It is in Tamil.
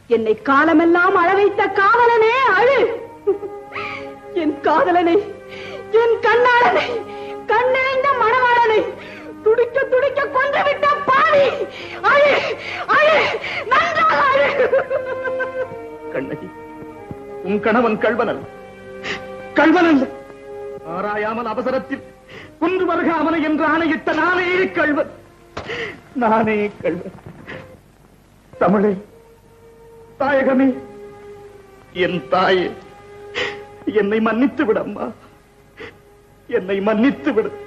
என்னை காலமெல்லாம் அழ வைத்த காவலனே அழு என் காதலனை என் கண்ணாளனை கண்ணிறைந்த மணவாளனை துடிக்க துடிக்க கொன்று விட்ட பாவி அழு அழு நன்றாக அழு கண்ணகி உன் கணவன் கள்வனல் கள்வனல்ல ஆராயாமல் அவசரத்தில் கொன்று வருக அவனை என்று ஆணையிட்ட நானே கள்வன் நானே கள்வன் தமிழே தாயகமே என் தாயே என்னை மன்னித்து விடம்மா என்னை மன்னித்து விடு